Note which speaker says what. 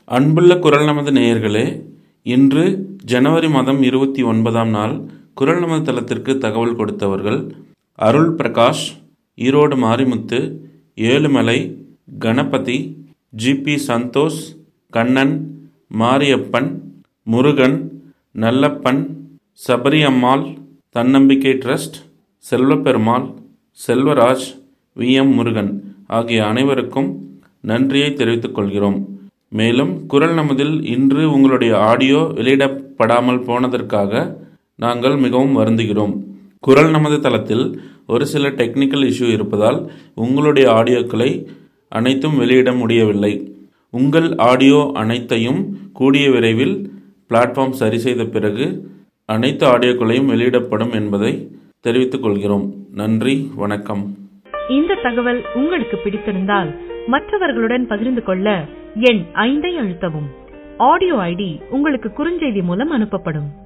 Speaker 1: அன்புள்ள குரல் நமது நேயர்களே இன்று ஜனவரி மாதம் இருபத்தி ஒன்பதாம் நாள் குரல் நமது தளத்திற்கு தகவல் கொடுத்தவர்கள் Arul Prakash Erode Marimuthu Ezhumalai Ganapathi GP Santhosh Kannan Mariyappan Murugan Nallappan Sabari Ammal Thannambikkai trust Selvaperumal Selvaraj V M Murugan ஆகிய அனைவருக்கும் நன்றியை தெரிவித்துக் கொள்கிறோம் மேலும் குரல் நமதில் இன்று உங்களுடைய ஆடியோ வெளியிடப்படாமல் போனதற்காக நாங்கள் மிகவும் வருந்துகிறோம் குரல் நமது தளத்தில் ஒரு சில டெக்னிக்கல் இஷ்யூ இருப்பதால் உங்களுடைய ஆடியோக்களை அனைத்தும் வெளியிட முடியவில்லை உங்கள் ஆடியோ அனைத்தையும் கூடிய விரைவில் பிளாட்ஃபார்ம் சரி செய்த பிறகு அனைத்து ஆடியோக்களையும் வெளியிடப்படும் என்பதை தெரிவித்துக் கொள்கிறோம் நன்றி வணக்கம்
Speaker 2: இந்த தகவல் உங்களுக்கு பிடித்திருந்தால் மற்றவர்களுடன் பகிர்ந்து கொள்ள எண் ஐந்தை அழுத்தவும் ஆடியோ ஐடி உங்களுக்கு குறுஞ்செய்தி மூலம் அனுப்பப்படும்